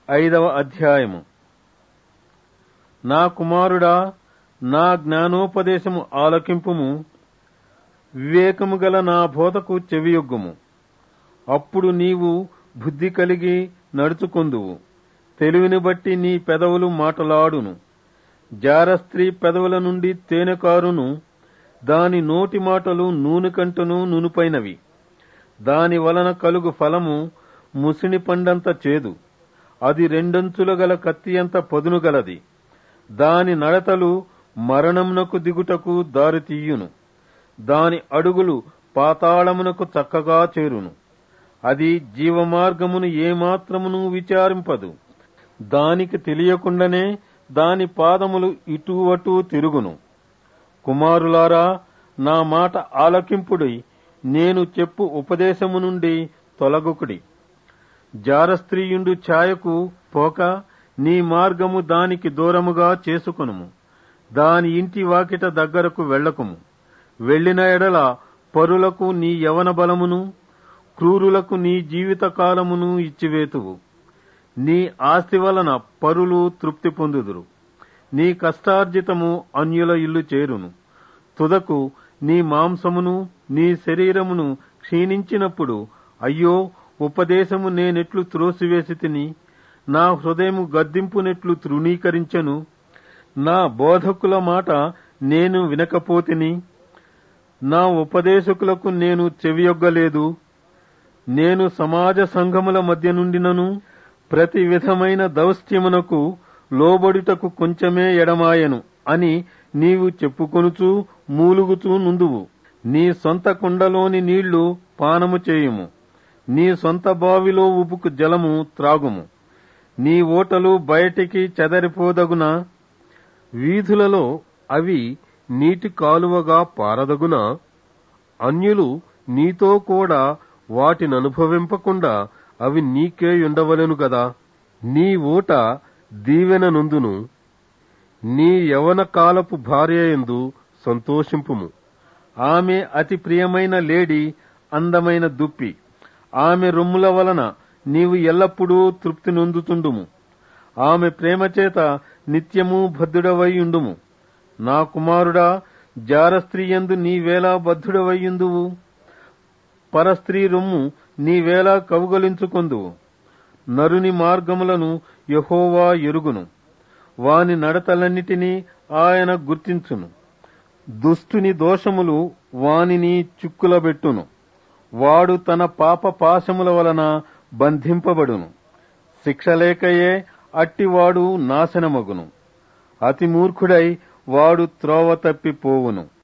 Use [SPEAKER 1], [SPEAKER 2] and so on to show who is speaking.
[SPEAKER 1] ఐదవ అధ్యాయము నా కుమారుడా నా జ్ఞానోపదేశము ఆలకింపుము వివేకము గల నా బోధకు చెవియొగ్గుము అప్పుడు నీవు బుద్ధి కలిగి నడుచుకొందువు తెలివిని బట్టి నీ పెదవులు మాటలాడును జారస్త్రీ పెదవుల నుండి తేనెకారును దాని నోటి మాటలు నూనె కంటను నునుపైనవి దాని వలన కలుగు ఫలము ముసిని పండంత చేదు అది రెండంచుల గల కత్తి అంత పదును గలది దాని నడతలు మరణమునకు దిగుటకు దారితీయును దాని అడుగులు పాతాళమునకు చక్కగా చేరును అది జీవమార్గమును ఏమాత్రమును విచారింపదు దానికి తెలియకుండానే దాని పాదములు ఇటు అటు తిరుగును కుమారులారా నా మాట ఆలకింపుడై నేను చెప్పు ఉపదేశము నుండి తొలగుకుడి జారస్త్రీయుండు ఛాయకు పోక నీ మార్గము దానికి దూరముగా చేసుకొనుము దాని ఇంటి వాకిట దగ్గరకు వెళ్ళకుము వెళ్ళిన ఎడల పరులకు నీ యవన బలమును క్రూరులకు నీ జీవిత కాలమును ఇచ్చివేతువు నీ ఆస్తి వలన పరులు తృప్తి పొందుదురు నీ కష్టార్జితము అన్యుల ఇల్లు చేరును తుదకు నీ మాంసమును నీ శరీరమును క్షీణించినప్పుడు అయ్యో ఉపదేశము నేనెట్లు త్రోసివేసి తిని నా హృదయము గద్దింపునెట్లు తృణీకరించెను నా బోధకుల మాట నేను వినకపోతిని నా ఉపదేశకులకు నేను చెవియొగ్గలేదు నేను సమాజ సంఘముల మధ్య నుండినను ప్రతి విధమైన దౌష్ట్యమునకు లోబడుటకు కొంచెమే ఎడమాయను అని నీవు చెప్పుకొనుచూ మూలుగుచూ నుందువు నీ సొంత కుండలోని నీళ్లు పానము చేయుము నీ సొంత బావిలో ఉబుకు జలము త్రాగుము నీ ఓటలు బయటికి చెదరిపోదగున
[SPEAKER 2] వీధులలో అవి నీటి కాలువగా పారదగున అన్యులు నీతో కూడా వాటిననుభవింపకుండా అవి నీకే ఉండవలెను గదా నీ ఊట దీవెన నుందును నీ యవన కాలపు భార్యయందు సంతోషింపుము
[SPEAKER 1] ఆమె అతి ప్రియమైన లేడి అందమైన దుప్పి ఆమె రొమ్ముల వలన నీవు ఎల్లప్పుడూ తృప్తి నొందుతుండుము ఆమె ప్రేమ చేత నిత్యము బద్ధుడవైయుండుము నా కుమారుడా జారస్త్రీయందు నీవేలా బద్ధుడవయ్యుందువు పరస్త్రీ రొమ్ము నీవేలా కవుగలించుకొందువు నరుని మార్గములను యహోవా ఎరుగును వాని నడతలన్నిటినీ ఆయన గుర్తించును దుష్టుని దోషములు వానిని చిక్కులబెట్టును వాడు తన పాప పాశముల వలన బంధింపబడును శిక్షలేకయే అట్టివాడు నాశనమగును అతి మూర్ఖుడై వాడు త్రోవ తప్పిపోవును